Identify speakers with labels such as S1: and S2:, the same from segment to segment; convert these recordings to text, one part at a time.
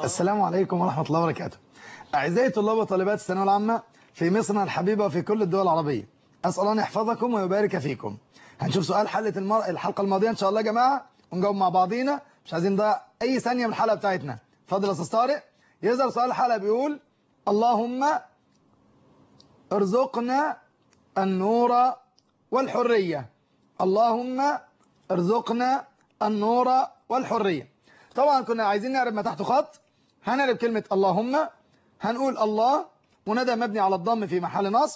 S1: السلام عليكم ورحمة الله وبركاته أعزائي طلاب وطالبات الثانويه العامة في مصرنا الحبيبة وفي كل الدول العربية أسأل الله يحفظكم ويبارك فيكم هنشوف سؤال حلة المر... الحلقة الماضية إن شاء الله يا جماعة ونجاوب مع بعضينا مش عايزين نضيع أي ثانية من الحلقة بتاعتنا اتفضل يا أستاذ طارق يظهر سؤال الحلقة بيقول اللهم ارزقنا النور والحرية اللهم ارزقنا النور والحرية طبعا كنا عايزين نعرف ما تحت خط هنعرف كلمة اللهم هنقول الله منادى مبني على الضم في محل نصب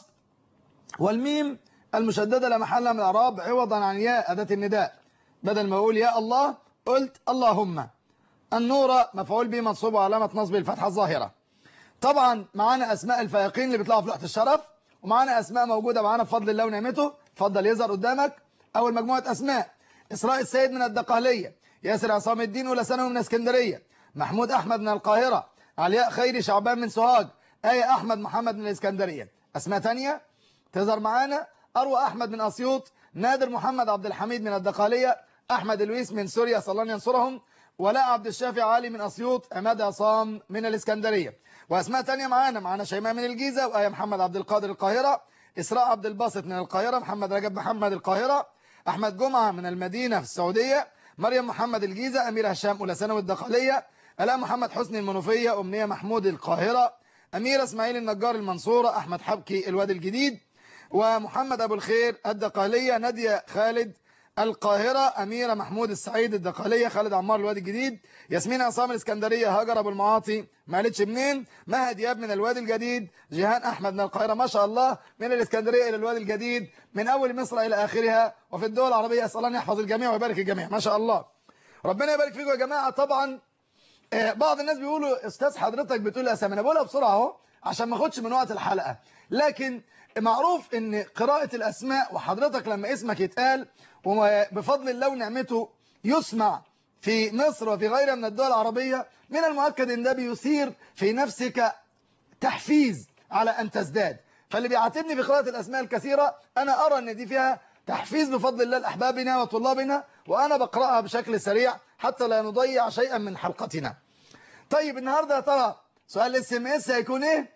S1: والميم المشددة لا محل من الإعراب عوضا عن ياء أداة النداء بدل ما أقول يا الله قلت اللهم النور مفعول به منصوب علامة نصب الفتحة الظاهرة طبعا معانا أسماء الفائقين اللي بيطلعوا في لوحة الشرف ومعانا أسماء موجودة معانا بفضل الله ونعمته اتفضل يظهر قدامك أول مجموعة أسماء إسراء السيد من الدقهلية ياسر عصام الدين أولى ثانوي من اسكندرية محمود أحمد من القاهرة علياء خيري شعبان من سوهاج آية أحمد محمد من الإسكندرية أسماء تانية تظهر معانا أروى أحمد من أسيوط نادر محمد عبد الحميد من الدقالية أحمد لويس من سوريا صلى الله ينصرهم ولاء عبد الشافي علي من أسيوط عماد عصام من الإسكندرية وأسماء تانية معانا معانا شيماء من الجيزة وآية محمد عبد القادر القاهرة إسراء عبد الباسط من القاهرة محمد رجب محمد القاهرة أحمد جمعة من المدينة في السعودية مريم محمد الجيزة أمير هشام أولى ثانوي الدقالية ألاء محمد حسني المنوفية أمنية محمود القاهرة أميرة إسماعيل النجار المنصورة أحمد حبكي الوادي الجديد ومحمد أبو الخير الدقالية نادية خالد القاهرة أميرة محمود السعيد الدقالية خالد عمار الوادي الجديد ياسمين عصام الإسكندرية هاجر أبو المعاطي ما قالتش منين مها دياب من الوادي الجديد جيهان أحمد من القاهرة ما شاء الله من الإسكندرية إلى الوادي الجديد من أول مصر إلى آخرها وفي الدول العربية أسأل الله يحفظ الجميع ويبارك الجميع ما شاء الله ربنا يبارك فيكم يا جماعة طبعا بعض الناس بيقولوا استاذ حضرتك بتقول اسامي انا بقولها بسرعه اهو عشان ما اخدش من وقت الحلقه لكن معروف ان قراءه الاسماء وحضرتك لما اسمك يتقال وبفضل الله ونعمته يسمع في مصر وفي غيرها من الدول العربيه من المؤكد ان ده بيثير في نفسك تحفيز على ان تزداد فاللي بيعاتبني بقراءه الاسماء الكثيره انا ارى ان دي فيها تحفيز بفضل الله لاحبابنا وطلابنا وانا بقراها بشكل سريع حتى لا نضيع شيئا من حلقتنا طيب النهاردة يا ترى سؤال الاس ام اس هيكون ايه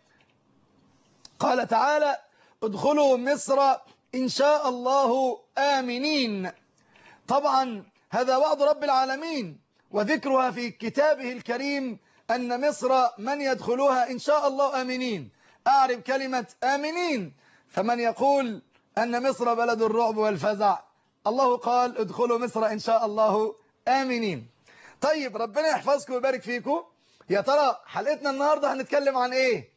S1: قال تعالى ادخلوا مصر ان شاء الله آمنين طبعا هذا وعد رب العالمين وذكرها في كتابه الكريم أن مصر من يدخلوها إن شاء الله آمنين أعرف كلمة آمنين فمن يقول أن مصر بلد الرعب والفزع الله قال ادخلوا مصر إن شاء الله آمنين طيب ربنا يحفظكم ويبارك فيكم يا ترى حلقتنا النهاردة هنتكلم عن ايه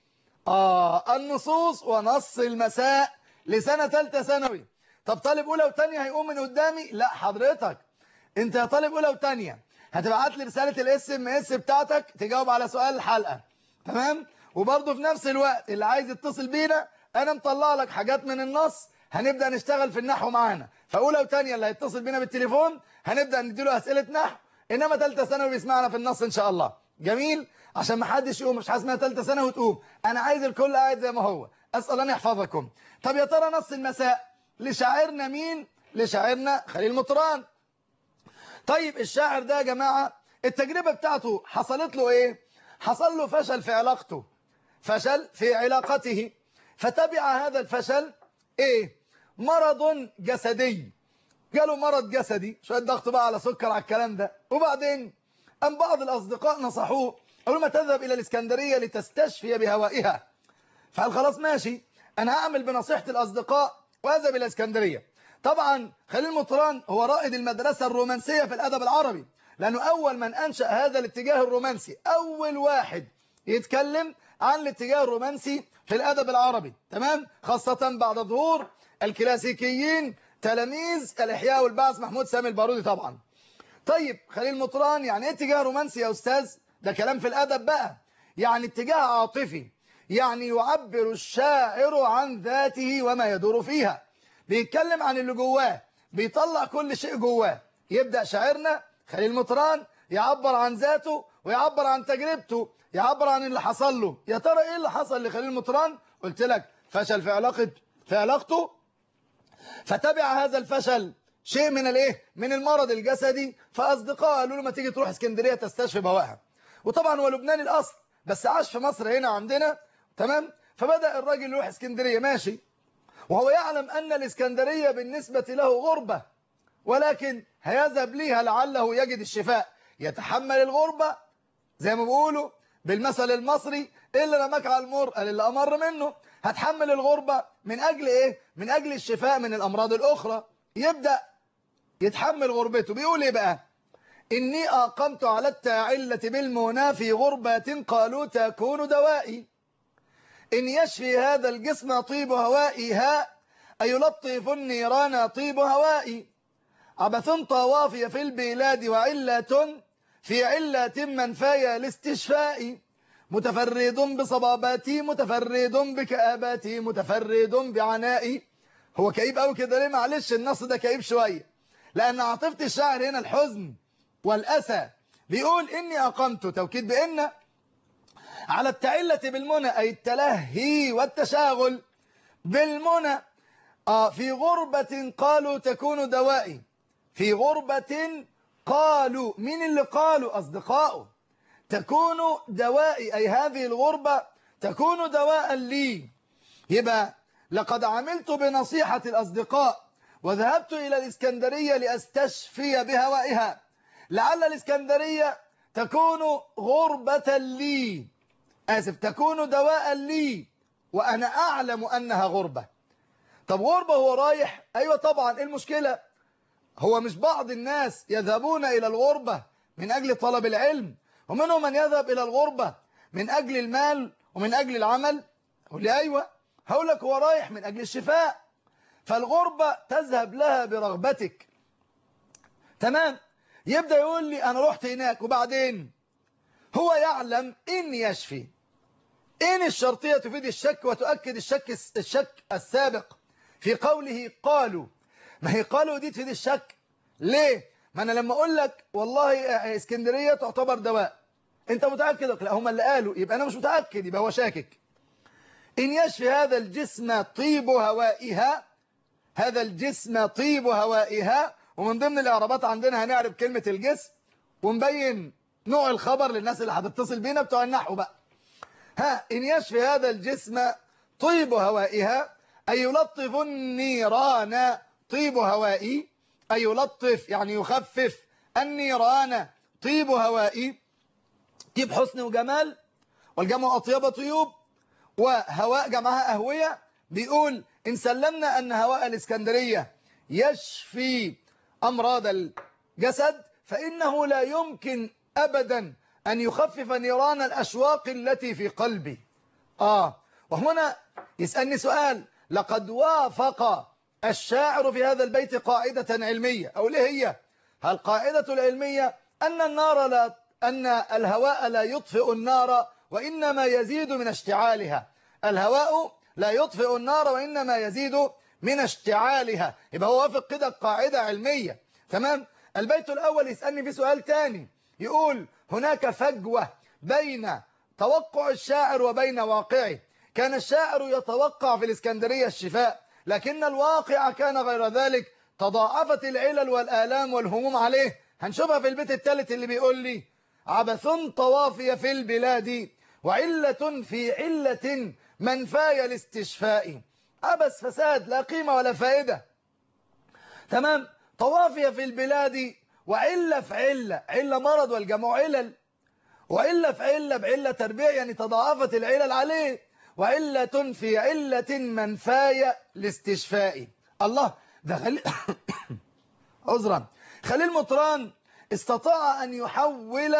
S1: آه النصوص ونص المساء لسنة ثالثه ثانوي طب طالب أولى وثانيه هيقوم من قدامي لا حضرتك انت يا طالب أولى وثانيه هتبعت لي رسالة الاس ام اس بتاعتك تجاوب على سؤال الحلقة تمام وبرضه في نفس الوقت اللي عايز يتصل بينا انا مطلع لك حاجات من النص هنبدأ نشتغل في النحو معانا فأولى وثانيه اللي هيتصل بينا بالتليفون هنبدأ نديله أسئلة نحو إنما ثالثه ثانوي بيسمعنا في النص إن شاء الله جميل عشان ما حدش يقوم مش حاسس انها ثالثه ثانوي وتقوم انا عايز الكل قاعد زي ما هو اسال ان يحفظكم طب يا ترى نص المساء لشاعرنا مين لشاعرنا خليل مطران طيب الشاعر ده يا جماعه التجربه بتاعته حصلت له ايه حصل له فشل في علاقته فشل في علاقته فتبع هذا الفشل ايه مرض جسدي جاله مرض جسدي شويه ضغط بقى على سكر على الكلام ده وبعدين أم بعض الأصدقاء نصحوه قالوا ما تذهب إلى الإسكندرية لتستشفي بهوائها فقال خلاص ماشي أنا هعمل بنصيحة الأصدقاء وأذهب إلى الإسكندرية طبعا خليل مطران هو رائد المدرسة الرومانسية في الأدب العربي لأنه أول من أنشأ هذا الاتجاه الرومانسي أول واحد يتكلم عن الاتجاه الرومانسي في الأدب العربي تمام خاصة بعد ظهور الكلاسيكيين تلاميذ الإحياء والبعث محمود سامي البارودي طبعا طيب خليل مطران يعني ايه اتجاه رومانسي يا أستاذ ده كلام في الأدب بقى يعني اتجاه عاطفي يعني يعبر الشاعر عن ذاته وما يدور فيها بيتكلم عن اللي جواه بيطلع كل شيء جواه يبدأ شاعرنا خليل مطران يعبر عن ذاته ويعبر عن تجربته يعبر عن اللي حصل له يا ترى ايه اللي حصل لخليل مطران قلت لك فشل في علاقة في علاقته فتبع هذا الفشل شيء من الايه من المرض الجسدي فاصدقاء قالوا له ما تيجي تروح اسكندريه تستشفي بهواها وطبعا هو لبناني الأصل بس عاش في مصر هنا عندنا تمام فبدأ الراجل يروح اسكندرية ماشي وهو يعلم أن الإسكندرية بالنسبة له غربة ولكن هيذهب ليها لعله يجد الشفاء يتحمل الغربة زي ما بيقولوا بالمثل المصري إلا رماك على المر قال اللي أمر منه هتحمل الغربة من أجل إيه؟ من أجل الشفاء من الأمراض الأخرى يبدأ يتحمل غربته بيقول إيه بقى إني أقمت على التاعلة بالمنى في غربة قالوا تكون دوائي إن يشفي هذا الجسم طيب هوائها أيلطف النيران طيب هوائي عبث طوافي في البلاد وعلة في علة منفايا الاستشفاء متفرد بصباباتي متفرد بكآباتي متفرد بعنائي هو كئيب قوي كده ليه معلش النص ده كئيب شوية لأن عاطفة الشاعر هنا الحزن والأسى بيقول إني أقمت توكيد بإن على التعلة بالمنى أي التلهي والتشاغل بالمنى آه في غربة قالوا تكون دوائي في غربة قالوا مين اللي قالوا أصدقائه تكون دوائي أي هذه الغربة تكون دواء لي يبقى لقد عملت بنصيحة الأصدقاء وذهبت إلى الإسكندرية لأستشفي بهوائها لعل الإسكندرية تكون غربة لي آسف تكون دواء لي وأنا أعلم أنها غربة طب غربة هو رايح أيوة طبعا إيه المشكلة هو مش بعض الناس يذهبون إلى الغربة من أجل طلب العلم ومنهم من يذهب إلى الغربة من أجل المال ومن أجل العمل أقول لي أيوة هقول لك هو رايح من أجل الشفاء فالغربة تذهب لها برغبتك تمام يبدأ يقول لي أنا رحت هناك وبعدين هو يعلم إن يشفي إن الشرطية تفيد الشك وتؤكد الشك الشك السابق في قوله قالوا ما هي قالوا دي تفيد الشك ليه ما أنا لما أقول لك والله اسكندرية تعتبر دواء أنت متأكد لا هم اللي قالوا يبقى أنا مش متأكد يبقى هو شاكك إن يشفي هذا الجسم طيب هوائها هذا الجسم طيب هوائها ومن ضمن الإعرابات عندنا هنعرف كلمة الجسم ونبين نوع الخبر للناس اللي هتتصل بينا بتوع النحو بقى ها إن يشفي هذا الجسم طيب هوائها أي يلطف النيران طيب هوائي أي يلطف يعني يخفف النيران طيب هوائي طيب حسن وجمال والجمع أطيب طيوب وهواء جمعها أهوية بيقول إن سلمنا أن هواء الإسكندرية يشفي أمراض الجسد فإنه لا يمكن أبدا أن يخفف نيران الأشواق التي في قلبي آه وهنا يسألني سؤال لقد وافق الشاعر في هذا البيت قاعدة علمية أو ليه هي القاعدة العلمية أن النار لا أن الهواء لا يطفئ النار وإنما يزيد من اشتعالها الهواء لا يطفئ النار وإنما يزيد من اشتعالها يبقى هو وافق كده قاعدة علمية تمام البيت الأول يسألني في سؤال تاني يقول هناك فجوة بين توقع الشاعر وبين واقعه كان الشاعر يتوقع في الإسكندرية الشفاء لكن الواقع كان غير ذلك تضاعفت العلل والآلام والهموم عليه هنشوفها في البيت الثالث اللي بيقول لي عبث طوافي في البلاد وعلة في علة منفاي الاستشفاء عبث فساد لا قيمة ولا فائدة تمام طوافي في البلاد وعلة في علة علة مرض والجمع علل وعلة في علة بعلة تربيع يعني تضاعفت العلل عليه وعلة في علة منفاية لاستشفاء الله ده خليل عذرا خليل مطران استطاع أن يحول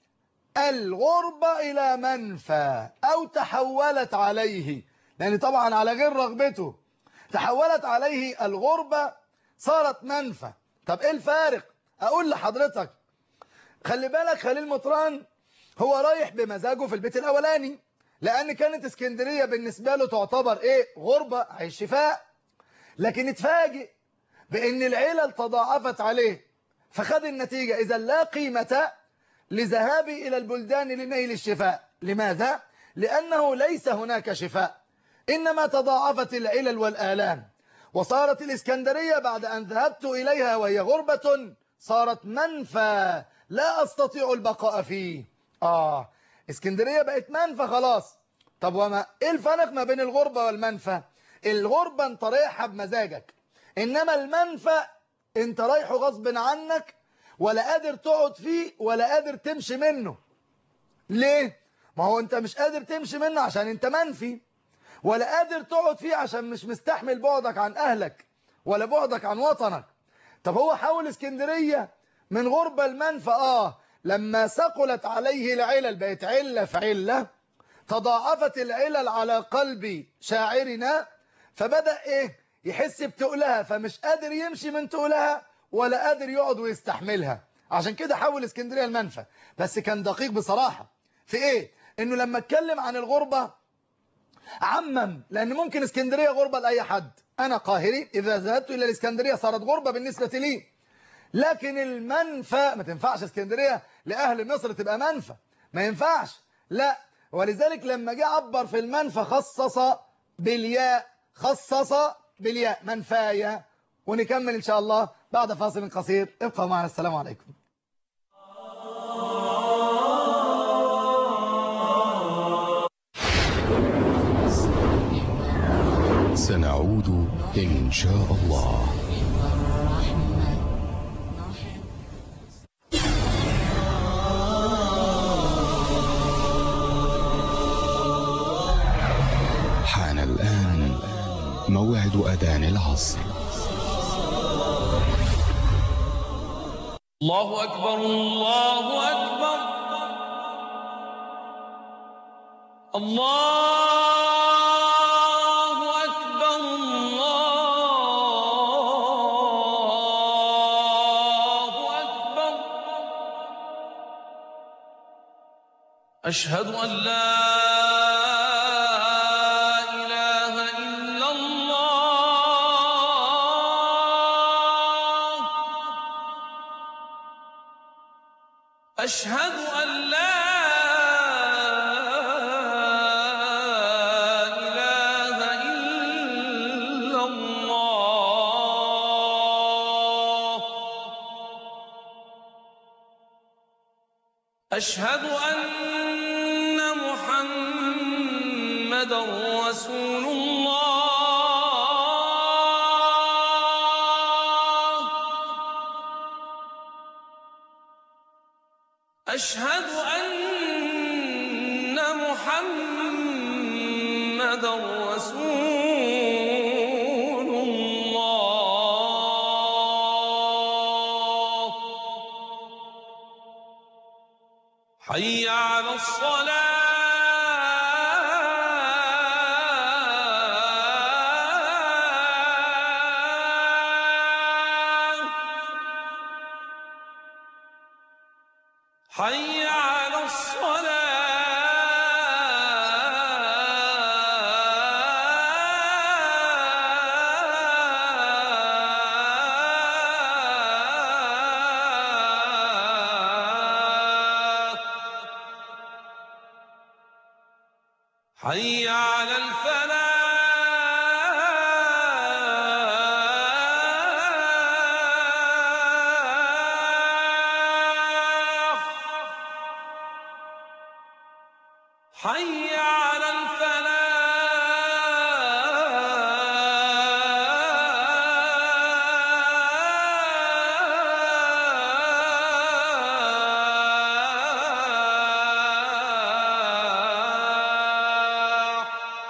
S1: الغربة إلى منفى أو تحولت عليه لأن طبعا على غير رغبته تحولت عليه الغربة صارت منفى طب إيه الفارق أقول لحضرتك خلي بالك خليل مطران هو رايح بمزاجه في البيت الأولاني لأن كانت اسكندرية بالنسبة له تعتبر إيه غربة عيش شفاء لكن اتفاجئ بأن العلل تضاعفت عليه فخذ النتيجة إذا لا قيمة لذهابي إلى البلدان لنيل الشفاء لماذا؟ لأنه ليس هناك شفاء إنما تضاعفت العلل والآلام وصارت الإسكندرية بعد أن ذهبت إليها وهي غربة صارت منفى لا أستطيع البقاء فيه اه اسكندرية بقت منفى خلاص طب وما ايه الفرق ما بين الغربة والمنفى الغربة انت رايحها بمزاجك انما المنفى انت رايحه غصب عنك ولا قادر تقعد فيه ولا قادر تمشي منه ليه ما هو انت مش قادر تمشي منه عشان انت منفي ولا قادر تقعد فيه عشان مش مستحمل بعدك عن اهلك ولا بعدك عن وطنك طب هو حول اسكندرية من غربة المنفى اه لما ثقلت عليه العلل بقت علة في علة تضاعفت العلل على قلب شاعرنا فبدأ ايه يحس بتقلها فمش قادر يمشي من تقلها ولا قادر يقعد ويستحملها عشان كده حول اسكندرية المنفى بس كان دقيق بصراحة في ايه انه لما اتكلم عن الغربة عمم لان ممكن اسكندرية غربة لأي حد انا قاهري اذا ذهبت الى الاسكندرية صارت غربة بالنسبة لي لكن المنفى ما تنفعش اسكندرية لأهل مصر تبقى منفى ما ينفعش لا ولذلك لما جه عبر في المنفى خصص بالياء خصص بالياء منفايا ونكمل إن شاء الله بعد فاصل قصير ابقوا معنا السلام عليكم
S2: سنعود إن شاء الله حان الآن موعد أذان العصر
S3: الله أكبر الله أكبر الله أكبر الله أكبر أشهد أن لا إله إلا الله أشهد أن لا إله إلا الله أشهد أن محمدا رسول الله أشهد أن محمدا رسول الله حي على الصلاة حي على الصلاة حي على الفلاح حي على الفلاح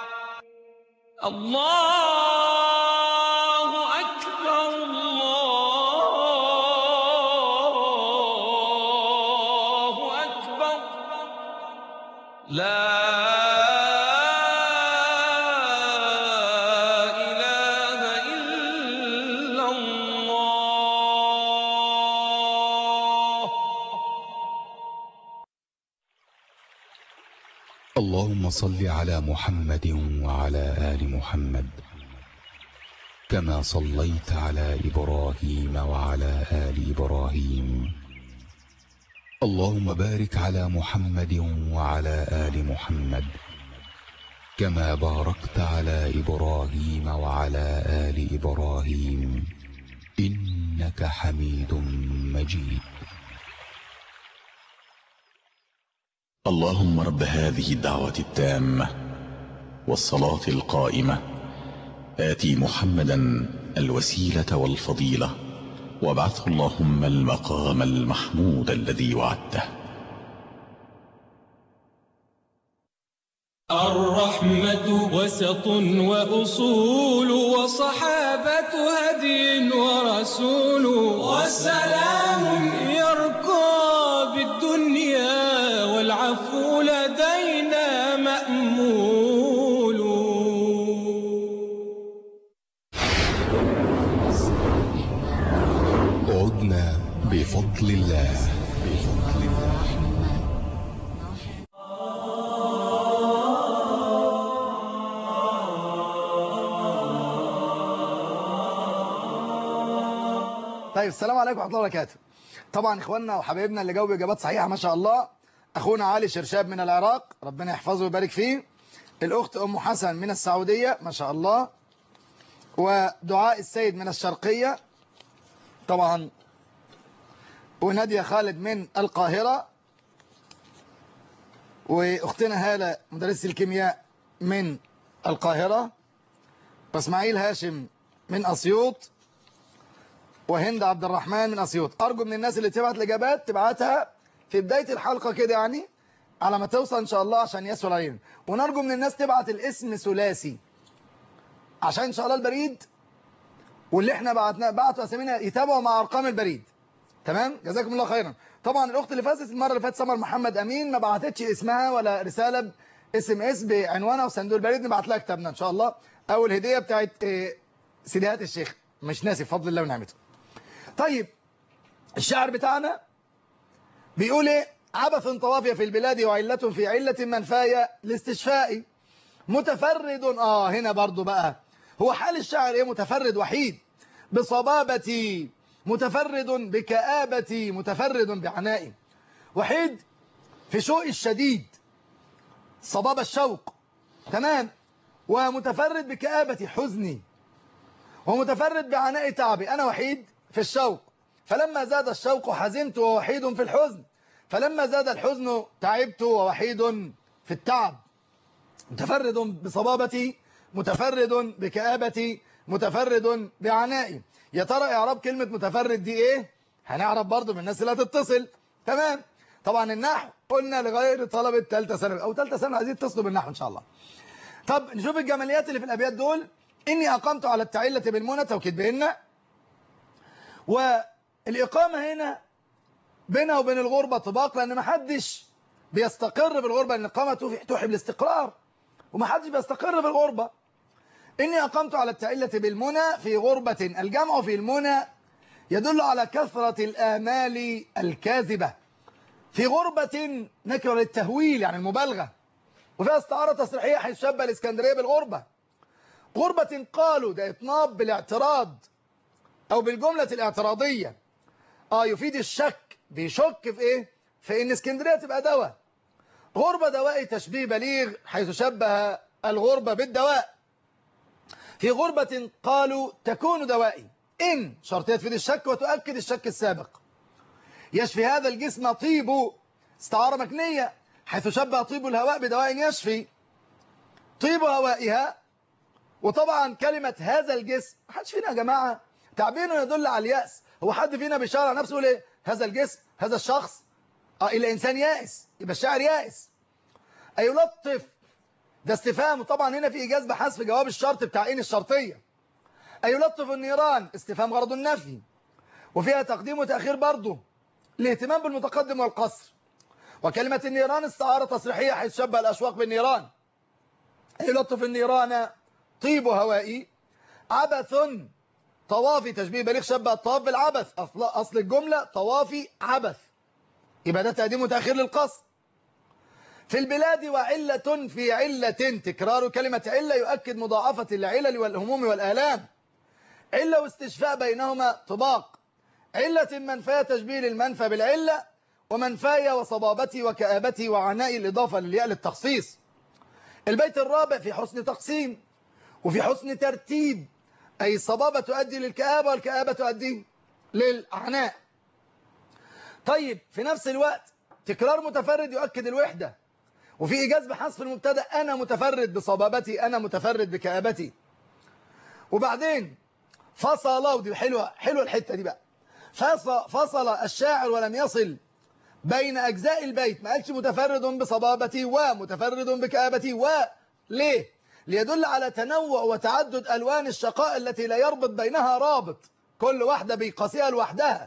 S3: الله أكبر الله أكبر لا إله إلا الله
S2: اللهم صل على محمد وعلى آل محمد كما صليت على إبراهيم وعلى آل إبراهيم اللهم بارك على محمد وعلى آل محمد كما باركت على إبراهيم وعلى آل إبراهيم إنك حميد مجيد
S4: اللهم رب هذه الدعوة التامة والصلاة القائمة آتي محمدا الوسيلة والفضيلة وابعثه اللهم المقام المحمود الذي وعدته
S3: الرحمة وسط وأصول وصحابة هدي ورسول والسلام يرقى بالدنيا والعفو لدينا مأمول
S2: عدنا بفضل الله بفضل الله
S1: طيب السلام عليكم ورحمه الله وبركاته طبعا اخواننا وحبايبنا اللي جاوبوا اجابات صحيحه ما شاء الله اخونا علي شرشاب من العراق ربنا يحفظه ويبارك فيه الاخت ام حسن من السعوديه ما شاء الله ودعاء السيد من الشرقيه طبعا وناديه خالد من القاهره واختنا هاله مدرسه الكيمياء من القاهره واسماعيل هاشم من اسيوط وهند عبد الرحمن من اسيوط ارجو من الناس اللي تبعت الاجابات تبعتها في بدايه الحلقه كده يعني على ما توصل ان شاء الله عشان يسهل علينا ونرجو من الناس تبعت الاسم ثلاثي عشان ان شاء الله البريد واللي احنا بعتنا بعتوا اسامينا يتابعوا مع ارقام البريد تمام جزاكم الله خيرا طبعا الاخت اللي فاتت المره اللي فاتت سمر محمد امين ما بعتتش اسمها ولا رساله اس ام اس بعنوانها وصندوق البريد نبعت لها كتابنا ان شاء الله او الهديه بتاعت اه، سيديهات الشيخ مش ناسي بفضل الله ونعمته طيب الشعر بتاعنا بيقول ايه عبث طوافي في البلاد وعلة في علة منفاية لاستشفاء متفرد اه هنا برضو بقى هو حال الشاعر ايه متفرد وحيد بصبابتي متفرد بكآبتي متفرد بعنائي وحيد في شوق الشديد صباب الشوق تمام ومتفرد بكآبة حزني ومتفرد بعناء تعبي أنا وحيد في الشوق فلما زاد الشوق حزنت ووحيد في الحزن فلما زاد الحزن تعبت ووحيد في التعب متفرد بصبابتي متفرد بكآبتي متفرد بعنائي يا ترى إعراب كلمة متفرد دي إيه؟ هنعرف برضو من الناس اللي هتتصل تمام طبعا النحو قلنا لغير طلبة ثالثه ثانوي أو ثالثه ثانوي عايزين يتصلوا بالنحو إن شاء الله طب نشوف الجماليات اللي في الأبيات دول إني أقمت على التعلة بالمنى توكيد بهن والإقامة هنا بينها وبين الغربة طباق لأن ما حدش بيستقر بالغربة لأن الإقامة توحي توحي بالاستقرار وما حدش بيستقر بالغربة إني أقمت على التعلة بالمنى في غربة الجمع في المنى يدل على كثرة الآمال الكاذبة في غربة نكرة للتهويل يعني المبالغة وفيها استعارة تصريحية حيث شبه الإسكندرية بالغربة غربة قالوا ده إطناب بالاعتراض أو بالجملة الاعتراضية آه يفيد الشك بيشك في إيه؟ في إن اسكندرية تبقى دواء غربة دوائي تشبيه بليغ حيث شبه الغربة بالدواء في غربة قالوا تكون دوائي إن شرطية تفيد الشك وتؤكد الشك السابق يشفي هذا الجسم طيب استعارة مكنية حيث شبه طيب الهواء بدواء يشفي طيب هوائها وطبعا كلمة هذا الجسم محدش فينا يا جماعة تعبيره يدل على اليأس هو حد فينا بيشارع نفسه يقول ايه هذا الجسم هذا الشخص اه إلا إنسان يائس يبقى الشاعر يائس أيلطف ده استفهام وطبعا هنا في إيجاز بحذف جواب الشرط بتاع إن الشرطية أيلطف النيران استفهام غرض النفي وفيها تقديم وتأخير برضه الاهتمام بالمتقدم والقصر وكلمة النيران استعارة تصريحية حيث شبه الأشواق بالنيران يلطف النيران طيب هوائي عبث طوافي تشبيه بليغ شبه الطواف بالعبث أصل, أصل الجملة طوافي عبث يبقى ده تقديم وتأخير للقصر في البلاد وعلة في علة تكرار كلمة علة يؤكد مضاعفة العلل والهموم والآلام علة واستشفاء بينهما طباق علة منفاة تشبيه للمنفى بالعلة ومنفايا وصبابتي وكآبتي وعنائي الإضافة للياء للتخصيص البيت الرابع في حسن تقسيم وفي حسن ترتيب أي الصبابة تؤدي للكآبة والكآبة تؤدي للعناء طيب في نفس الوقت تكرار متفرد يؤكد الوحدة وفي إيجاز بحذف المبتدا أنا متفرد بصبابتي أنا متفرد بكآبتي وبعدين فصل ودي حلوة حلوة الحتة دي بقى فصل, فصل الشاعر ولم يصل بين أجزاء البيت ما قالش متفرد بصبابتي ومتفرد بكآبتي وليه ليدل على تنوع وتعدد ألوان الشقاء التي لا يربط بينها رابط كل واحدة بيقاسيها لوحدها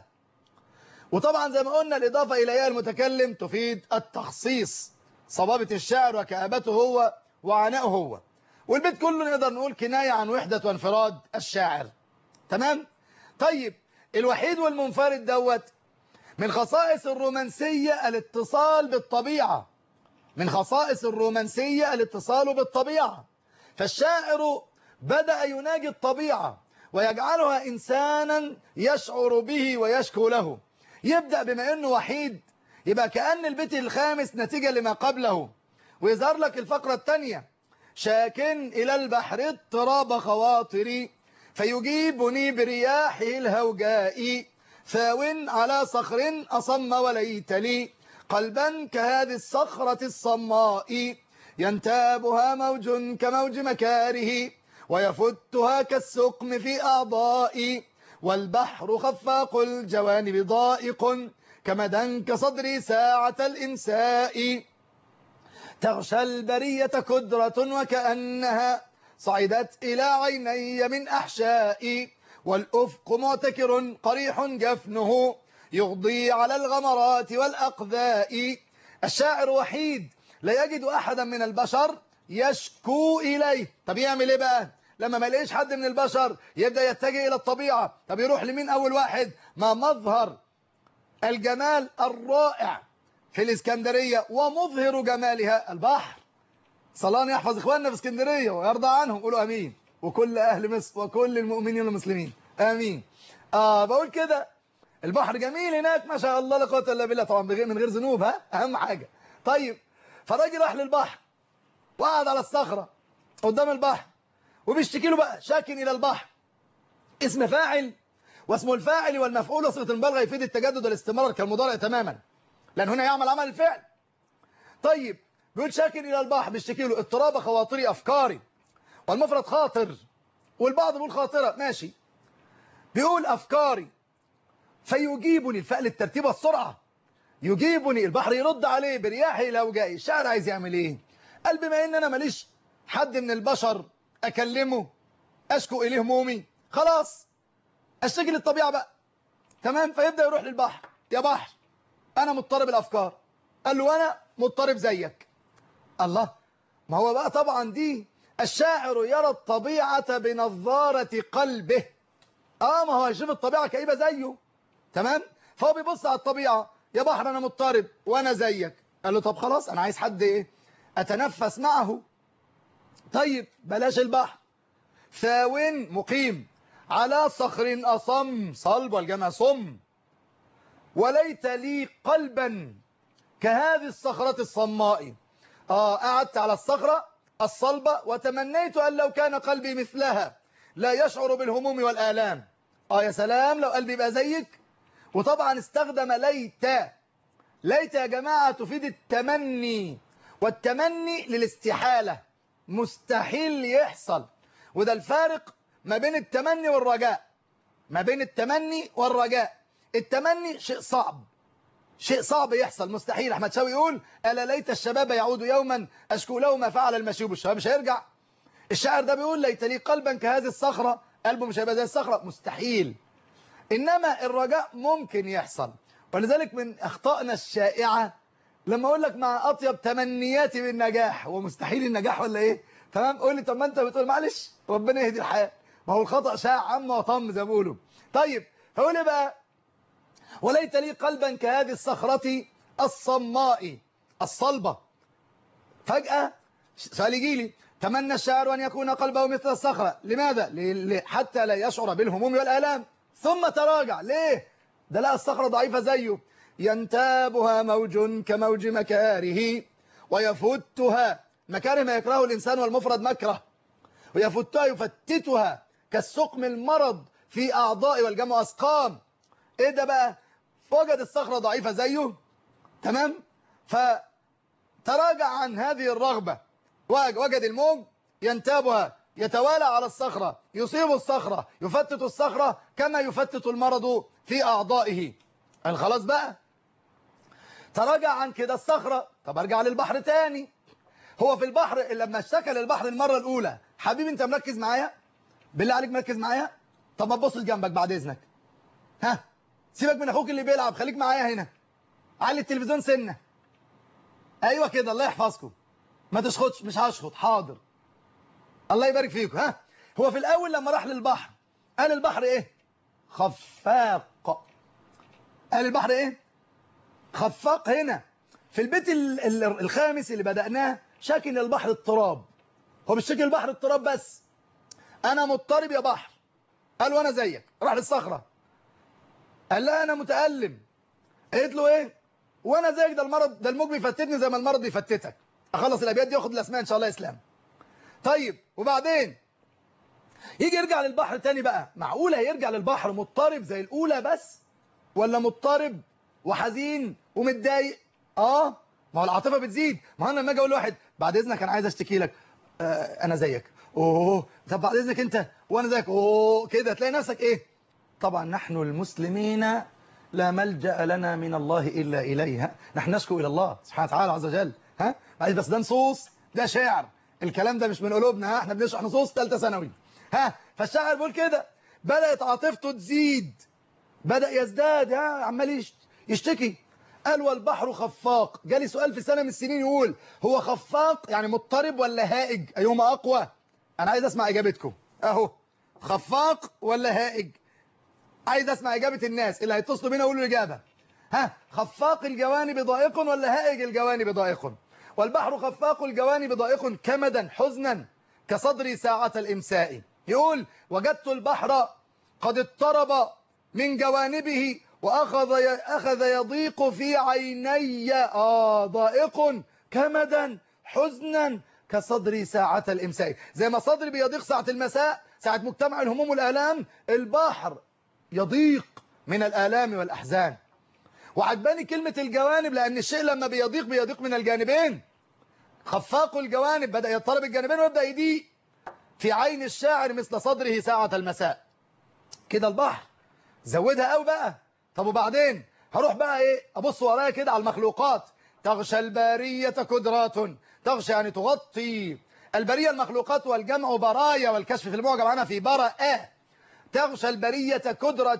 S1: وطبعا زي ما قلنا الإضافة إلى ياء المتكلم تفيد التخصيص صبابة الشاعر وكآبته هو وعناءه هو والبيت كله نقدر نقول كناية عن وحدة وانفراد الشاعر تمام طيب الوحيد والمنفرد دوت من خصائص الرومانسية الاتصال بالطبيعة من خصائص الرومانسية الاتصال بالطبيعة فالشاعر بدأ يناجي الطبيعة ويجعلها إنسانا يشعر به ويشكو له يبدأ بما أنه وحيد يبقى كأن البيت الخامس نتيجة لما قبله ويظهر لك الفقرة الثانية شاكن إلى البحر اضطراب خواطري فيجيبني برياحه الهوجاء ثاو على صخر أصم وليت لي قلبا كهذه الصخرة الصماء ينتابها موج كموج مكاره ويفتها كالسقم في أعضائي والبحر خفاق الجوانب ضائق كمدا كصدري ساعة الإنساء تغشى البرية كدرة وكأنها صعدت إلى عيني من أحشائي والأفق معتكر قريح جفنه يغضي على الغمرات والأقذاء الشاعر وحيد لا يجد أحدا من البشر يشكو إليه طب يعمل إيه بقى لما ما يلاقيش حد من البشر يبدأ يتجه إلى الطبيعة طب يروح لمين أول واحد ما مظهر الجمال الرائع في الإسكندرية ومظهر جمالها البحر صلان يحفظ إخواننا في اسكندرية ويرضى عنهم قولوا أمين وكل أهل مصر وكل المؤمنين المسلمين آمين آه بقول كده البحر جميل هناك ما شاء الله لا قوه الا بالله طبعا بغير من غير ذنوب ها أهم حاجة طيب فالراجل راح للبحر وقعد على الصخرة قدام البحر وبيشتكي له بقى شاكن إلى البحر اسم فاعل واسم الفاعل والمفعول وصيغه المبالغه يفيد التجدد والاستمرار كالمضارع تماما لأن هنا يعمل عمل الفعل طيب بيقول شاكن إلى البحر بيشتكي له اضطراب خواطري أفكاري والمفرد خاطر والبعض بيقول خاطرة ماشي بيقول أفكاري فيجيبني الفعل الترتيب والسرعة يجيبني البحر يرد عليه برياحي لو جاي الشاعر عايز يعمل ايه قال بما ان انا ماليش حد من البشر اكلمه اشكو اليه همومي خلاص اشتكي للطبيعة بقى تمام فيبدأ يروح للبحر يا بحر انا مضطرب الافكار قال له انا مضطرب زيك الله ما هو بقى طبعا دي الشاعر يرى الطبيعة بنظارة قلبه اه ما هو هيشوف الطبيعة كئيبة زيه تمام فهو بيبص على الطبيعة يا بحر انا مضطرب وانا زيك قال له طب خلاص انا عايز حد ايه اتنفس معه طيب بلاش البحر ثاو مقيم على صخر أصم صلب والجمع صم وليت لي قلبا كهذه الصخرة الصماء آه قعدت على الصخرة الصلبة وتمنيت أن لو كان قلبي مثلها لا يشعر بالهموم والآلام آه يا سلام لو قلبي بقى زيك وطبعا استخدم ليت ليت يا جماعة تفيد التمني والتمني للاستحالة مستحيل يحصل وده الفارق ما بين التمني والرجاء ما بين التمني والرجاء التمني شيء صعب شيء صعب يحصل مستحيل احمد شوقي يقول الا ليت الشباب يعود يوما اشكو له ما فعل المشيب الشباب مش هيرجع الشاعر ده بيقول ليت لي قلبا كهذه الصخرة قلبه مش هيبقى زي الصخرة مستحيل انما الرجاء ممكن يحصل ولذلك من اخطائنا الشائعة لما اقول لك مع اطيب تمنياتي بالنجاح هو مستحيل النجاح ولا ايه تمام قول لي طب ما انت بتقول معلش ربنا يهدي الحال ما هو الخطأ شاع عم وطم زي ما بيقولوا طيب هقول ايه بقى وليت لي قلبا كهذه الصخرة الصماء الصلبة فجأة سؤال يجي لي تمنى الشاعر أن يكون قلبه مثل الصخرة لماذا؟ ل... حتى لا يشعر بالهموم والآلام ثم تراجع ليه؟ ده لا الصخرة ضعيفة زيه ينتابها موج كموج مكاره ويفتها مكاره ما يكرهه الإنسان والمفرد مكره ويفتها يفتتها كالسقم المرض في أعضاء والجمع أسقام إيه ده بقى؟ وجد الصخرة ضعيفة زيه تمام؟ فتراجع عن هذه الرغبة وجد الموج ينتابها يتوالى على الصخرة يصيب الصخرة يفتت الصخرة كما يفتت المرض في أعضائه قال خلاص بقى تراجع عن كده الصخرة طب ارجع للبحر تاني هو في البحر لما اشتكى للبحر المرة الأولى حبيبي انت مركز معايا بالله عليك مركز معايا طب ما تبص لجنبك بعد إذنك ها سيبك من أخوك اللي بيلعب خليك معايا هنا علي التلفزيون سنة أيوة كده الله يحفظكم ما تشخطش مش هشخط حاضر الله يبارك فيكم ها هو في الأول لما راح للبحر قال البحر إيه خفاق قال البحر إيه خفاق هنا في البيت ال- ال- الخامس اللي بدأناه شاكن البحر اضطراب هو مش شاكن البحر اضطراب بس أنا مضطرب يا بحر قال وأنا زيك راح للصخرة قال لا أنا متألم قالت له إيه وأنا زيك ده المرض ده الموج بيفتتني زي ما المرض بيفتتك أخلص الأبيات دي وأخد الأسماء إن شاء الله إسلام طيب وبعدين يجي يرجع للبحر تاني بقى معقولة يرجع للبحر مضطرب زي الأولى بس ولا مضطرب وحزين ومتضايق اه ما هو العاطفه بتزيد ما هو انا لما اجي اقول لواحد بعد اذنك انا عايز اشتكي لك آه انا زيك اوه طب بعد اذنك انت وانا زيك اوه كده تلاقي نفسك ايه طبعا نحن المسلمين لا ملجا لنا من الله الا اليه نحن نشكو الى الله سبحانه وتعالى عز وجل ها معلش بس ده نصوص ده شعر الكلام ده مش من قلوبنا ها احنا بنشرح نصوص ثالثه ثانوي ها فالشاعر بيقول كده بدات عاطفته تزيد بدأ يزداد ها عمال يشت- يشتكي قال والبحر خفاق جالي سؤال في سنة من السنين يقول هو خفاق يعني مضطرب ولا هائج أيهما أقوى أنا عايز أسمع إجابتكم أهو خفاق ولا هائج عايز أسمع إجابة الناس اللي هيتصلوا بينا يقولوا الإجابة ها خفاق الجوانب ضائق ولا هائج الجوانب ضائق والبحر خفاق الجوانب ضائق كمدا حزنا كصدري ساعة الإمساء يقول وجدت البحر قد اضطرب من جوانبه وأخذ ي- أخذ يضيق في عيني آه ضائق كمدا حزنا كصدري ساعة الإمساء زي ما صدري بيضيق ساعة المساء ساعة مجتمع الهموم والآلام البحر يضيق من الآلام والأحزان وعجباني كلمة الجوانب لأن الشيء لما بيضيق بيضيق من الجانبين خفاق الجوانب بدأ يضطرب الجانبين ويبدأ يضيق في عين الشاعر مثل صدره ساعة المساء كده البحر زودها قوي بقى طب وبعدين هروح بقى ايه ابص ورايا كده على المخلوقات تغشى البارية كدرات تغشى يعني تغطي البرية المخلوقات والجمع برايا والكشف في المعجم عنها في برأ تغشى البرية كدرة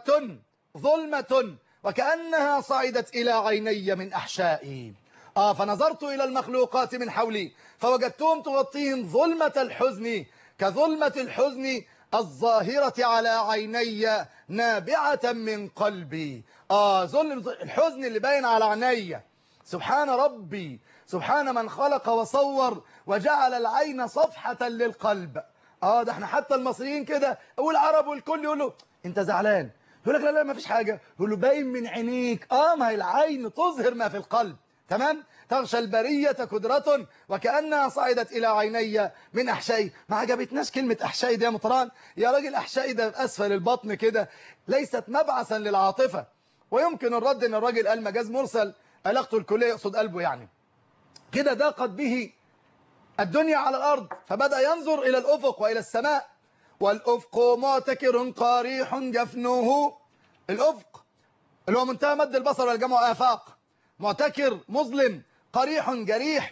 S1: ظلمة وكأنها صعدت إلى عيني من أحشائي آه فنظرت إلى المخلوقات من حولي فوجدتهم تغطيهم ظلمة الحزن كظلمة الحزن الظاهرة على عيني نابعة من قلبي آه ظلم الحزن اللي باين على عيني سبحان ربي سبحان من خلق وصور وجعل العين صفحة للقلب اه ده احنا حتى المصريين كده والعرب والكل يقول له انت زعلان يقول لك لا لا ما فيش حاجة يقول له باين من عينيك اه ما هي العين تظهر ما في القلب تمام تغشى البرية كدرة وكأنها صعدت إلى عيني من أحشائي ما عجبتناش كلمة أحشائي دي يا مطران يا راجل أحشائي ده في أسفل البطن كده ليست مبعثا للعاطفة ويمكن الرد أن الراجل قال مجاز مرسل علاقته الكلية يقصد قلبه يعني كده ضاقت به الدنيا على الأرض فبدأ ينظر إلى الأفق وإلى السماء والأفق معتكر قاريح جفنه الأفق اللي هو منتهى مد البصر والجمع آفاق معتكر مظلم قريح جريح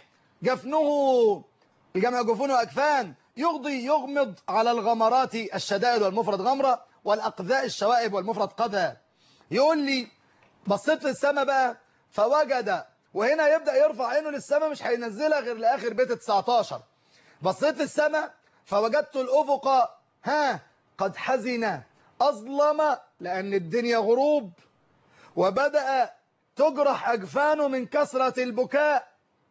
S1: جفنه الجمع جفون وأكفان يغضي يغمض على الغمرات الشدائد والمفرد غمرة والأقذاء الشوائب والمفرد قذى يقول لي بصيت للسماء بقى فوجد وهنا يبدأ يرفع عينه للسماء مش هينزلها غير لآخر بيت 19 بصيت للسماء فوجدت الأفق ها قد حزن أظلم لأن الدنيا غروب وبدأ تجرح أجفانه من كثرة البكاء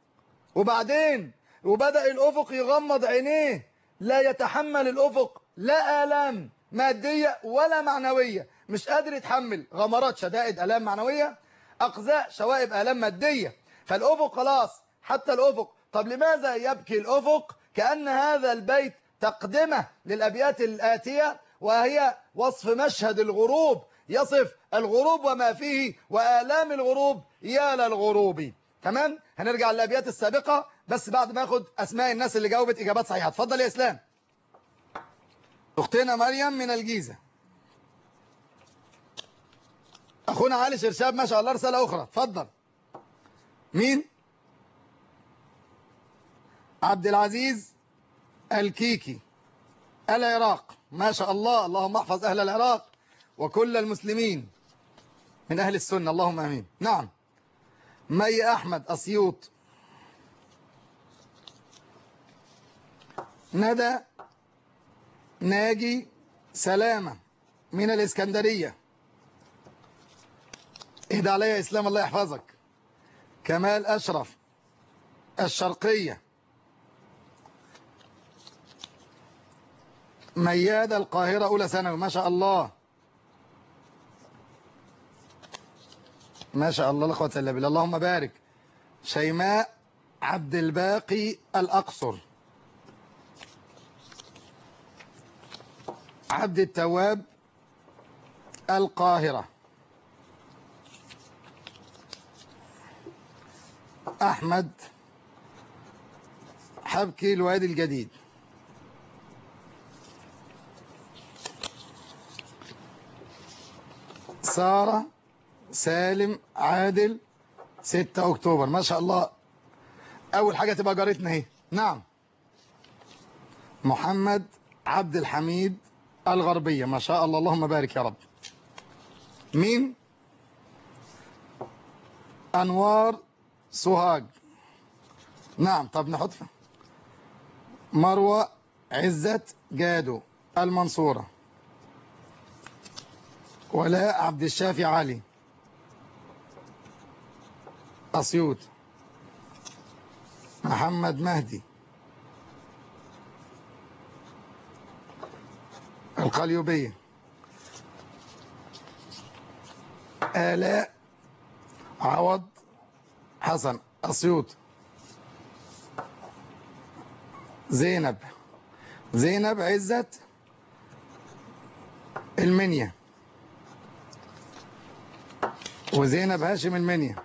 S1: وبعدين وبدأ الأفق يغمض عينيه لا يتحمل الأفق لا آلام مادية ولا معنوية مش قادر يتحمل غمرات شدائد آلام معنوية أقزاء شوائب آلام مادية فالأفق خلاص حتى الأفق طب لماذا يبكي الأفق كأن هذا البيت تقدمة للأبيات الآتية وهي وصف مشهد الغروب يصف الغروب وما فيه وآلام الغروب يا للغروب تمام هنرجع للابيات السابقة بس بعد ما اخد اسماء الناس اللي جاوبت اجابات صحيحة اتفضل يا اسلام اختنا مريم من الجيزة اخونا علي شرشاب ما شاء الله رسالة اخرى اتفضل مين عبد العزيز الكيكي العراق ما شاء الله اللهم احفظ اهل العراق وكل المسلمين من اهل السنة اللهم امين نعم مي احمد اسيوط ندى ناجي سلامة من الإسكندرية اهدى عليا يا إسلام الله يحفظك كمال أشرف الشرقية ميادة القاهرة أولى ثانوي ما شاء الله ما شاء الله لا قوه الا بالله اللهم بارك شيماء عبد الباقي الأقصر عبد التواب القاهرة أحمد حبكي الوادي الجديد سارة سالم عادل 6 أكتوبر ما شاء الله أول حاجة تبقى جارتنا اهي نعم محمد عبد الحميد الغربية ما شاء الله اللهم بارك يا رب مين أنوار سوهاج نعم طب نحط مروة عزت جادو المنصورة ولاء عبد الشافي علي أسيوط محمد مهدي القليوبية آلاء عوض حسن أسيوط زينب زينب عزت المنيا وزينب هاشم المنيا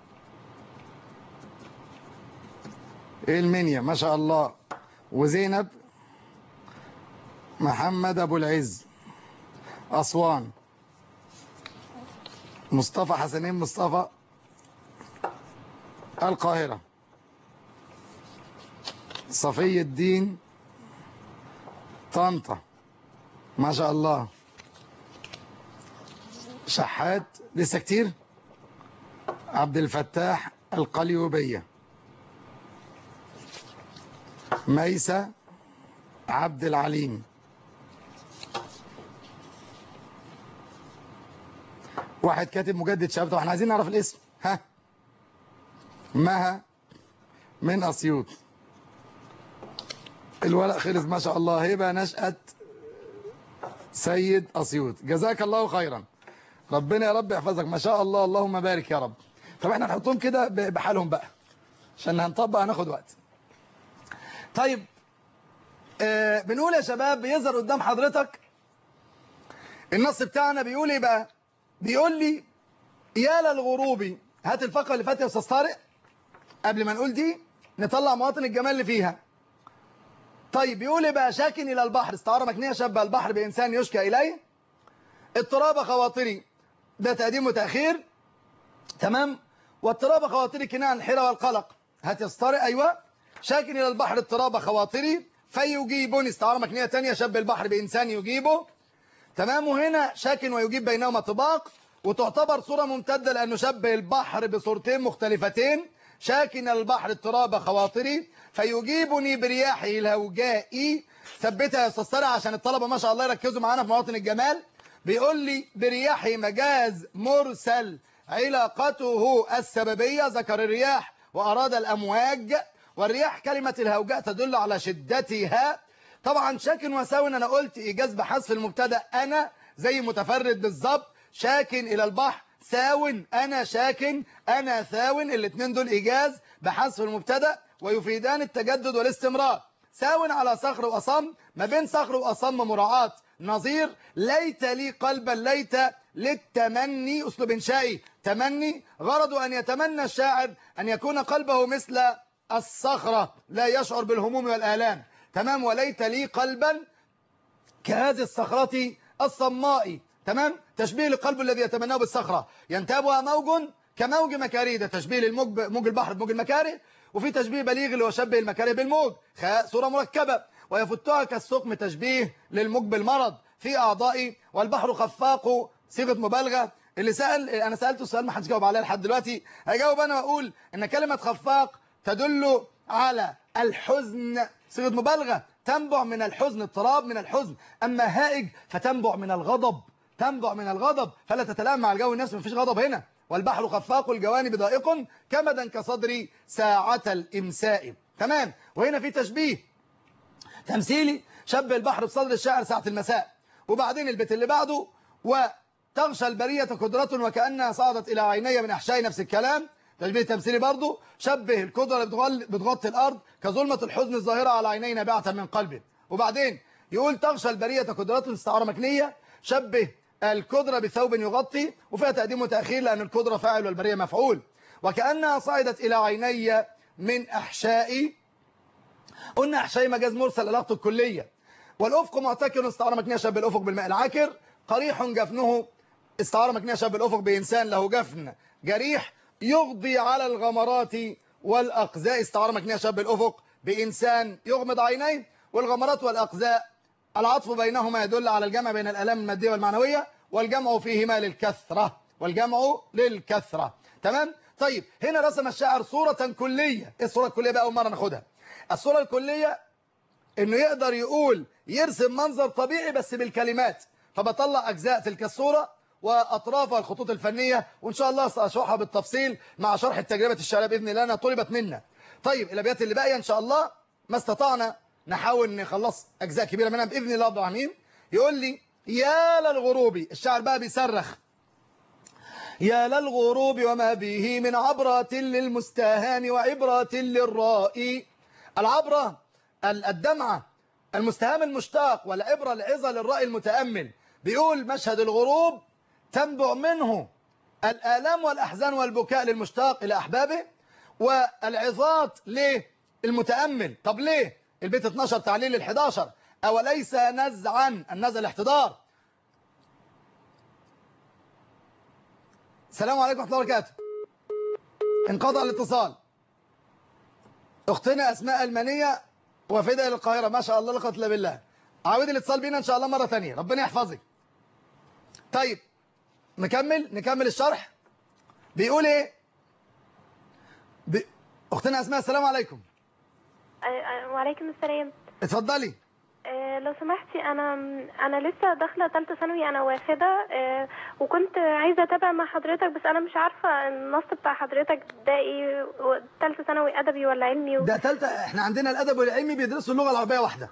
S1: المنيا ما شاء الله وزينب محمد أبو العز أسوان مصطفى حسنين مصطفى القاهرة صفي الدين طنطا ما شاء الله شحات لسه كتير عبد الفتاح القليوبية ميسة عبد العليم واحد كاتب مجدد شباب طب احنا عايزين نعرف الاسم ها مها من اسيوط الورق خلص ما شاء الله هبه نشأت سيد اسيوط جزاك الله خيرا ربنا يا رب يحفظك ما شاء الله اللهم بارك يا رب طب احنا نحطهم كده بحالهم بقى عشان هنطبق هناخد وقت طيب آه بنقول يا شباب بيظهر قدام حضرتك النص بتاعنا بيقول ايه بقى بيقول لي يا للغروب هات الفقره اللي فاتت يا استاذ طارق قبل ما نقول دي نطلع مواطن الجمال اللي فيها طيب بيقول ايه بقى شاكن الى البحر استعاره مكنيه شبه البحر بانسان يشكى اليه اضطراب خواطري ده تقديم وتاخير تمام واضطراب خواطري كناية عن الحيره والقلق هات يا استاذ طارق ايوه شاكن الى البحر اضطراب خواطري فيجيبني استعاره مكنيه ثانيه شبه البحر بانسان يجيبه تمام وهنا شاكن ويجيب بينهما طباق وتعتبر صورة ممتدة لأنه شبه البحر بصورتين مختلفتين شاكن البحر اضطراب خواطري فيجيبني برياحه الهوجاء ثبتها يا استاذ طارق عشان الطلبة ما شاء الله يركزوا معانا في مواطن الجمال بيقول لي برياحه مجاز مرسل علاقته السببية ذكر الرياح وأراد الأمواج والرياح كلمة الهوجاء تدل على شدتها طبعا شاكن وساون انا قلت ايجاز بحذف المبتدا انا زي متفرد بالظبط شاكن الى البحر ساون انا شاكن انا ثاون الاثنين دول ايجاز بحذف المبتدا ويفيدان التجدد والاستمرار ساون على صخر واصم ما بين صخر واصم مراعاه نظير ليت لي قلبا ليت للتمني أسلوب إنشائي تمني غرضه أن يتمنى الشاعر أن يكون قلبه مثل الصخرة لا يشعر بالهموم والآلام تمام وليت لي قلبا كهذه الصخرة الصماء تمام تشبيه القلب الذي يتمناه بالصخرة ينتابها موج كموج مكاري ده تشبيه للموج ب- موج البحر بموج المكاري وفي تشبيه بليغ اللي هو شبه المكاري بالموج خ- صورة مركبة ويفتها كالسقم تشبيه للموج بالمرض في أعضائي والبحر خفاق صيغة مبالغة اللي سأل أنا سألته السؤال ما حدش جاوب عليه لحد دلوقتي هجاوب أنا وأقول إن كلمة خفاق تدل على الحزن صيغة مبالغة تنبع من الحزن اضطراب من الحزن أما هائج فتنبع من الغضب تنبع من الغضب فلا تتلائم مع الجو النفسي مفيش غضب هنا والبحر خفاق الجوانب ضائق كمدا كصدري ساعة الإمساء تمام وهنا في تشبيه تمثيلي شبه البحر بصدر الشاعر ساعة المساء وبعدين البيت اللي بعده وتغشى البرية قدرة وكأنها صعدت إلى عيني من أحشاء نفس الكلام تشبيه تمثيلي برضه شبه القدرة اللي بتغل- بتغطي الأرض كظلمة الحزن الظاهرة على عيني نابعة من قلبه وبعدين يقول تغشى البرية قدرة استعارة مكنية شبه القدرة بثوب يغطي وفيها تقديم وتأخير لأن القدرة فاعل والبرية مفعول وكأنها صعدت إلى عيني من أحشائي قلنا أحشائي مجاز مرسل علاقته الكلية والأفق معتكر استعارة مكنية شبه الأفق بالماء العاكر قريح جفنه استعارة مكنية شبه الأفق بإنسان له جفن جريح يغضي على الغمرات والأقزاء استعارة مكنية شبه الأفق بإنسان يغمض عينيه والغمرات والأقزاء العطف بينهما يدل على الجمع بين الآلام المادية والمعنوية والجمع فيهما للكثرة والجمع للكثرة تمام طيب هنا رسم الشاعر صورة كلية ايه الصورة الكلية بقى أول مرة ناخدها الصورة الكلية انه يقدر يقول يرسم منظر طبيعي بس بالكلمات فبطلع اجزاء تلك الصورة واطرافها الخطوط الفنية وان شاء الله ساشرحها بالتفصيل مع شرح التجربة الشعرية باذن الله انها طلبت منا طيب الابيات اللي باقيه ان شاء الله ما استطعنا نحاول نخلص اجزاء كبيرة منها باذن الله رب العالمين يقول لي يا للغروب الشاعر بقى بيصرخ يا للغروب وما به من عبرة للمستهان وعبرة للرائي العبرة ال- الدمعة المستهام المشتاق والعبرة العظة للرأي المتأمل بيقول مشهد الغروب تنبع منه الآلام والأحزان والبكاء للمشتاق إلى أحبابه والعظات للمتأمل طب ليه البيت 12 تعليل ال 11 أوليس نزعا النزع الاحتضار السلام عليكم ورحمة الله وبركاته انقطع الاتصال اختنا اسماء المنيه وفدها الى القاهره ما شاء الله لا قوه الا بالله عاود الاتصال بينا ان شاء الله مره ثانيه ربنا يحفظك طيب نكمل نكمل الشرح بيقول ايه ب... اختنا اسماء السلام عليكم
S5: أ- أ- وعليكم السلام
S1: اتفضلي
S5: أه، لو سمحتي انا انا لسه داخله ثالثه ثانوي انا واخده أه، وكنت عايزه اتابع مع حضرتك بس انا مش عارفه النص بتاع حضرتك ده ايه ثالثه ثانوي ادبي ولا علمي و...
S1: ده ثالثه احنا عندنا الادب والعلمي بيدرسوا اللغه العربيه واحده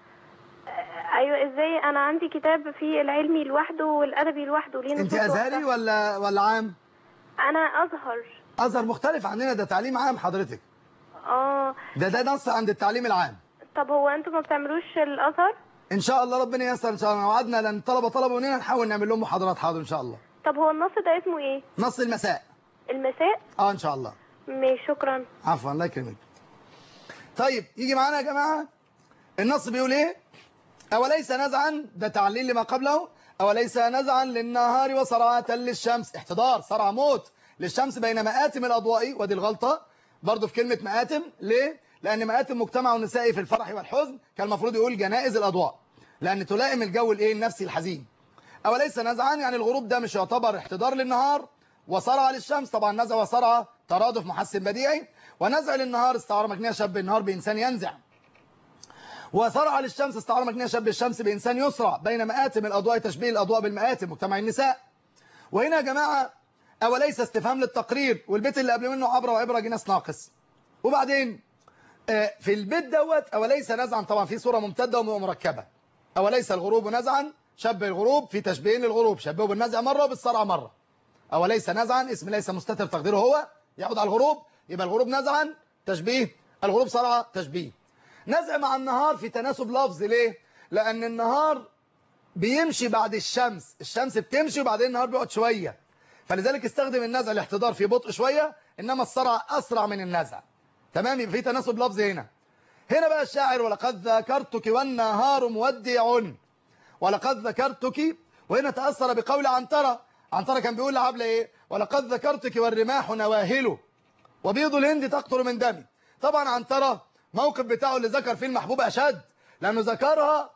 S5: ايوه ازاي انا عندي كتاب فيه العلمي لوحده والادبي لوحده ليه
S1: انت
S5: نصوص
S1: ازهري
S5: واحدة.
S1: ولا ولا عام
S5: انا ازهر
S1: ازهر مختلف عننا ده تعليم عام حضرتك
S5: اه
S1: ده ده نص عند التعليم العام
S5: طب هو انتوا ما بتعملوش الازهر
S1: ان شاء الله ربنا ييسر ان شاء الله وعدنا لان الطلبه طلبوا مننا نحاول نعمل لهم محاضرات حاضر ان شاء الله
S5: طب هو النص ده اسمه ايه
S1: نص المساء
S5: المساء
S1: اه ان شاء الله
S5: ماشي شكرا
S1: عفوا الله يكرمك طيب يجي معانا يا جماعه النص بيقول ايه اوليس نزعا ده تعليل لما قبله اوليس نزعا للنهار وصرعه للشمس احتضار صرع موت للشمس بين مآتم الاضواء ودي الغلطه برضه في كلمه مآتم ليه لان مآتم مجتمع النساء في الفرح والحزن كان المفروض يقول جنائز الاضواء لان تلائم الجو الايه النفسي الحزين أوليس نزعا يعني الغروب ده مش يعتبر احتضار للنهار وصرع للشمس طبعا نزع وصرع ترادف محسن بديعي ونزع للنهار استعارة مكنية شاب النهار بإنسان ينزع وصرع للشمس استعارة مكنية شاب الشمس بإنسان يسرع بين مآتم الأضواء تشبيه الأضواء بالمآتم مجتمع النساء وهنا يا جماعة أوليس استفهام للتقرير والبيت اللي قبل منه عبرة وعبرة جناس ناقص وبعدين آه، في البيت دوت أوليس نزعا طبعا في صورة ممتدة ومركبة أوليس الغروب نزعا شبه الغروب في تشبيه للغروب شبهه بالنزع مرة وبالصرع مرة أوليس نزعا اسم ليس مستتر تقديره هو يعود على الغروب يبقى الغروب نزعا تشبيه الغروب صرع تشبيه نزع مع النهار في تناسب لفظ ليه لأن النهار بيمشي بعد الشمس الشمس بتمشي وبعدين النهار بيقعد شوية فلذلك استخدم النزع الاحتضار في بطء شوية إنما السرعة أسرع من النزع تمام يبقى في تناسب لفظي هنا هنا بقى الشاعر ولقد ذكرتك والنهار مودع ولقد ذكرتك وهنا تأثر بقول عنترة عنترة كان بيقول لعبلة ايه ولقد ذكرتك والرماح نواهل وبيض الهند تقطر من دمي طبعا عنترة موقف بتاعه اللي ذكر فيه المحبوب أشد لأنه ذكرها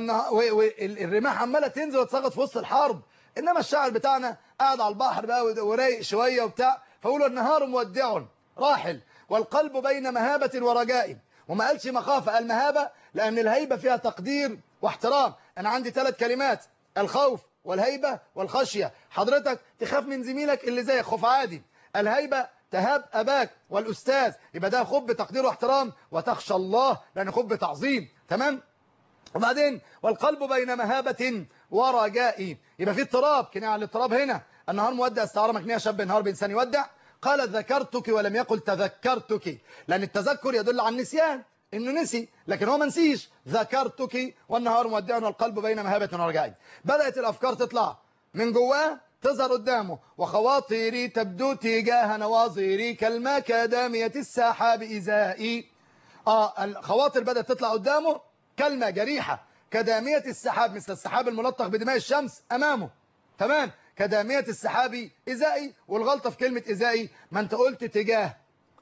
S1: والرماح عمالة تنزل وتسقط في وسط الحرب إنما الشاعر بتاعنا قاعد على البحر بقى ورايق شوية وبتاع فقولوا النهار مودع راحل والقلب بين مهابة ورجاء وما قالش مخافة قال مهابة لأن الهيبة فيها تقدير واحترام أنا عندي ثلاث كلمات الخوف والهيبة والخشية حضرتك تخاف من زميلك اللي زيك خوف عادي الهيبة تهاب أباك والأستاذ يبقى ده خوف بتقدير واحترام وتخشى الله لأن خوف بتعظيم تمام وبعدين والقلب بين مهابة ورجاء يبقى في اضطراب كناية على الاضطراب هنا النهار مودع استعارة مكنية شاب نهار بإنسان يودع قال ذكرتك ولم يقل تذكرتك لأن التذكر يدل على النسيان انه نسي لكن هو ما نسيش ذكرتك والنهار مودع والقلب بين مهابة ورجاء بدأت الأفكار تطلع من جواه تظهر قدامه وخواطري تبدو تجاه نواظري كالمكادامية السحاب إزائي آه الخواطر بدأت تطلع قدامه كلمة جريحة كدامية السحاب مثل السحاب الملطخ بدماء الشمس أمامه تمام كدامية السحاب إزائي والغلطة في كلمة إزائي ما أنت قلت تجاه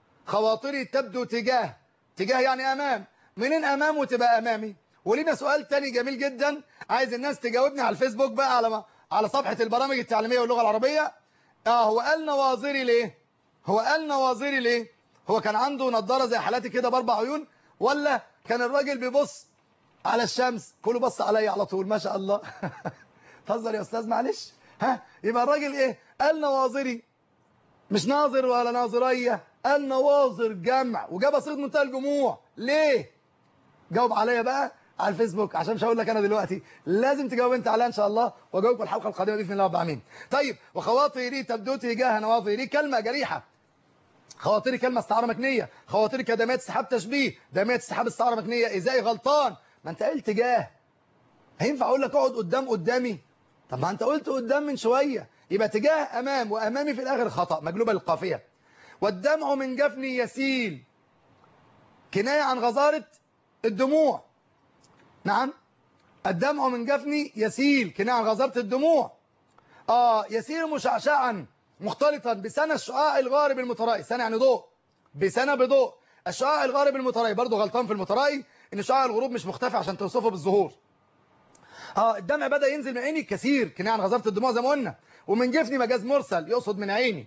S1: خواطري تبدو تجاه تجاه يعني أمام منين أمام وتبقى أمامي ولينا سؤال تاني جميل جدا عايز الناس تجاوبني على الفيسبوك بقى على ما على صفحة البرامج التعليمية واللغة العربية اه هو قال نواظري ليه هو قال نواظري ليه هو كان عنده نظارة زي حالاتي كده باربع عيون ولا كان الراجل بيبص على الشمس كله بص عليا على طول ما شاء الله تهزر يا استاذ معلش ها يبقى الراجل ايه قال نواظري مش ناظر ولا ناظريه قال نواظر جمع وجاب صيغه منتهى الجموع ليه جاوب عليا بقى على الفيسبوك عشان مش هقول لك انا دلوقتي لازم تجاوب انت عليها ان شاء الله واجاوبك الحلقه القادمه باذن الله رب العالمين طيب وخواطري تبدو تجاه نواظري كلمه جريحه خواطري كلمه استعاره مكنيه خواطري كدمات سحاب تشبيه دمات سحاب استعاره مكنيه ازاي غلطان ما انت قلت جاه هينفع اقول لك اقعد قدام قدامي طب ما انت قلت قدام من شويه يبقى تجاه امام وامامي في الاخر خطا مقلوبه للقافيه والدمع من جفني يسيل كنايه عن غزاره الدموع نعم الدمع من جفني يسيل كنايه عن غزاره الدموع اه يسيل مشعشعا مختلطا بسنة الشعاع الغارب المترائي سنة يعني ضوء بسنة بضوء الشعاع الغارب المترائي برضه غلطان في المترائي ان شعاع الغروب مش مختفي عشان توصفه بالظهور اه الدمع بدأ ينزل من عيني كثير كناية عن غزارة الدموع زي ما قلنا ومن جفني مجاز مرسل يقصد من عيني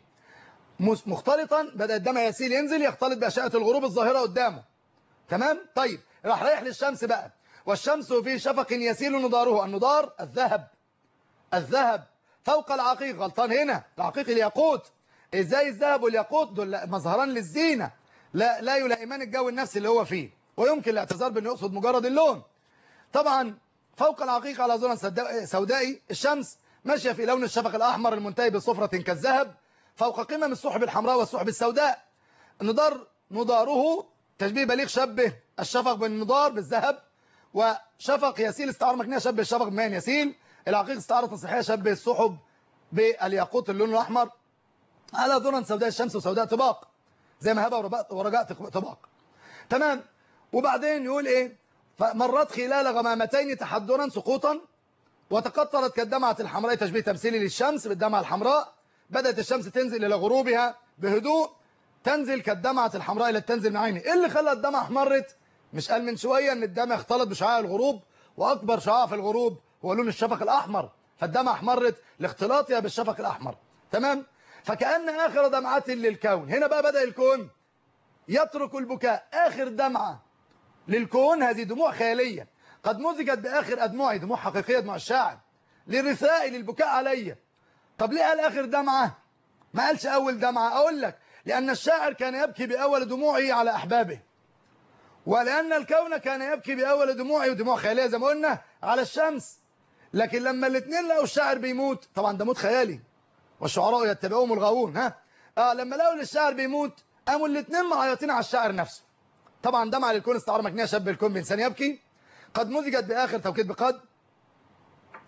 S1: مختلطا بدأ الدمع يسيل ينزل يختلط بأشعة الغروب الظاهرة قدامه تمام طيب راح رايح للشمس بقى والشمس في شفق يسيل نضاره النضار الذهب الذهب فوق العقيق غلطان هنا العقيق الياقوت ازاي الذهب والياقوت دول مظهران للزينة لا لا يلائمان الجو النفسي اللي هو فيه ويمكن الاعتذار بانه يقصد مجرد اللون طبعا فوق العقيق على زرع سودائي الشمس ماشية في لون الشفق الأحمر المنتهي بصفرة كالذهب فوق قمم السحب الحمراء والسحب السوداء النضار نضاره تشبيه بليغ شبه الشفق بالنضار بالذهب وشفق يسيل استعارة مكنية شبه الشفق بماء يسيل العقيق استعارة تصحيحية شبه السحب بالياقوت اللون الأحمر على ذرا سوداء الشمس وسوداء طباق زي ما هبة ورجاء طباق تمام وبعدين يقول ايه فمرت خلال غمامتين تحدرا سقوطا وتقطرت كالدمعة الحمراء تشبيه تمثيلي للشمس بالدمعة الحمراء بدأت الشمس تنزل إلى غروبها بهدوء تنزل كالدمعة الحمراء اللي تنزل من عيني إيه اللي خلى الدمعة احمرت مش قال من شوية ان الدمع اختلط بشعاع الغروب وأكبر شعاع في الغروب هو لون الشفق الأحمر فالدمعة احمرت لاختلاطها بالشفق الأحمر تمام فكأن آخر دمعة للكون هنا بقى بدأ الكون يترك البكاء آخر دمعة للكون هذه دموع خيالية قد مزجت بآخر أدمعي دموع حقيقية دموع الشاعر للرثاء للبكاء علي طب ليه قال آخر دمعة ما قالش أول دمعة أقول لك لأن الشاعر كان يبكي بأول دموعه على أحبابه ولأن الكون كان يبكي بأول دموعه ودموع خيالية زي ما قلنا على الشمس لكن لما الاثنين لقوا الشاعر بيموت طبعا ده موت خيالي والشعراء يتبعوهم الغاوون ها آه لما لقوا الشاعر بيموت قاموا الاثنين معيطين على الشاعر نفسه طبعا دمع للكون استعارة مكنية شاب الكون بإنسان يبكي قد مزجت بآخر توكيد بقد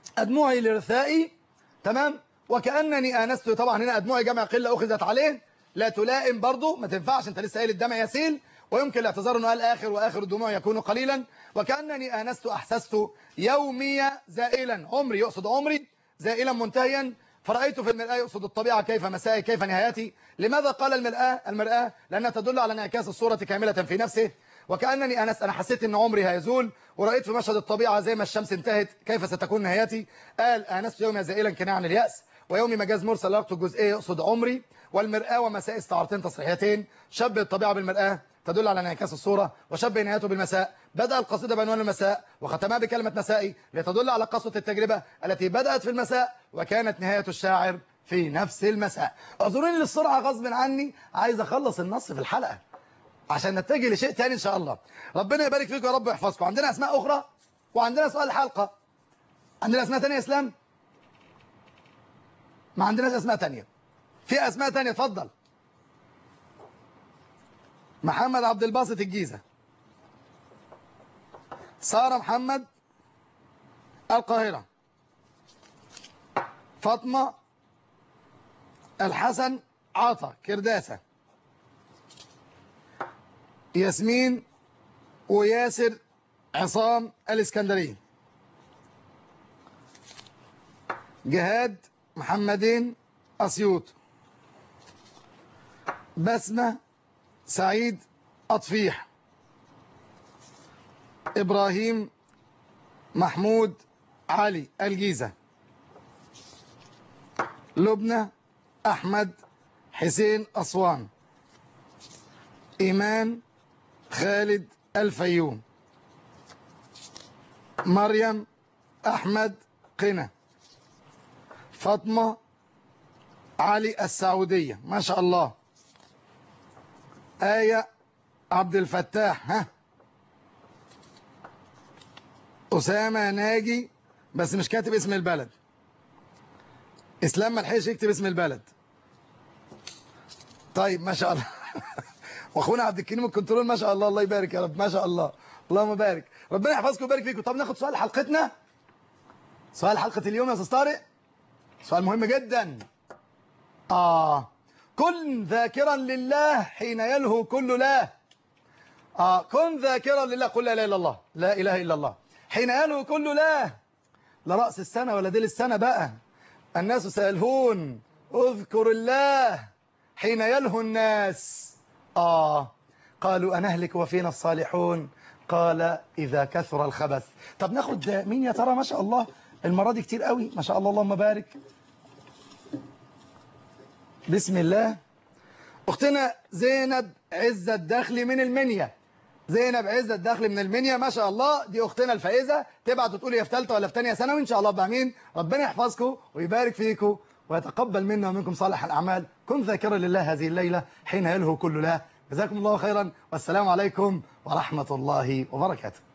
S1: أدمعي لرثائي تمام وكأنني آنست طبعا هنا أدمعي جمع قلة أخذت عليه لا تلائم برضو ما تنفعش أنت لسه قايل الدمع يسيل ويمكن الاعتذار أنه قال آخر وآخر الدموع يكون قليلا وكأنني آنست أحسست يومي زائلا عمري يقصد عمري زائلا منتهيا فرأيت في المرآة يقصد الطبيعة كيف مسائي كيف نهايتي لماذا قال المرآة المرآة لأنها تدل على انعكاس الصورة كاملة في نفسه وكأنني أنس أنا حسيت أن عمري هيزول ورأيت في مشهد الطبيعة زي ما الشمس انتهت كيف ستكون نهايتي قال أنست يومي زائلا كناع عن اليأس ويومي مجاز مرسل لقطه الجزئية يقصد عمري والمرآة ومساء استعارتين تصريحيتين شبه الطبيعة بالمرآة تدل على انعكاس الصورة وشبه نهايته بالمساء بدأ القصيدة بعنوان المساء وختمها بكلمة مسائي لتدل على قصة التجربة التي بدأت في المساء وكانت نهاية الشاعر في نفس المساء اعذروني للسرعة غصب عني عايز أخلص النص في الحلقة عشان نتجه لشيء تاني إن شاء الله ربنا يبارك فيكم يا رب ويحفظكم عندنا أسماء أخرى وعندنا سؤال الحلقة عندنا أسماء تانية يا إسلام ما عندناش أسماء تانية في أسماء تانية اتفضل محمد عبد الباسط الجيزة سارة محمد القاهرة فاطمة الحسن عطا كرداسة ياسمين وياسر عصام الإسكندري جهاد محمدين أسيوط بسمة سعيد أطفيح إبراهيم محمود علي الجيزة لبنى أحمد حسين أسوان إيمان خالد الفيوم مريم أحمد قنا فاطمة علي السعودية ما شاء الله آية عبد الفتاح ها أسامة ناجي بس مش كاتب اسم البلد إسلام ملحقش يكتب اسم البلد طيب ما شاء الله واخونا عبد الكريم الكنترول ما شاء الله الله يبارك يا رب ما شاء الله اللهم بارك ربنا يحفظكم ويبارك فيكم طب ناخد سؤال حلقتنا سؤال حلقة اليوم يا استاذ طارق سؤال مهم جدا آه كن ذاكرا لله حين يلهو كل لا آه كن ذاكرا لله قل لا اله الا الله لا اله الا الله حين يلهو كل لا لا رأس السنة ولا ديل السنة بقى الناس سيلهون اذكر الله حين يلهو الناس آه قالوا أنهلك وفينا الصالحون قال إذا كثر الخبث طب ناخد مين يا ترى ما شاء الله المرة دي كتير قوي ما شاء الله اللهم بارك بسم الله أختنا زينب عزة الدخل من المنيا زينب عزة الدخل من المنيا ما شاء الله دي أختنا الفائزة تبعت وتقول يا في ثالثه ولا في ثانيه ثانوي إن شاء الله بأمين ربنا يحفظكم ويبارك فيكم ويتقبل منا ومنكم صالح الأعمال كن ذاكرا لله هذه الليلة حين يلهو كل لا جزاكم الله خيرا والسلام عليكم ورحمة الله وبركاته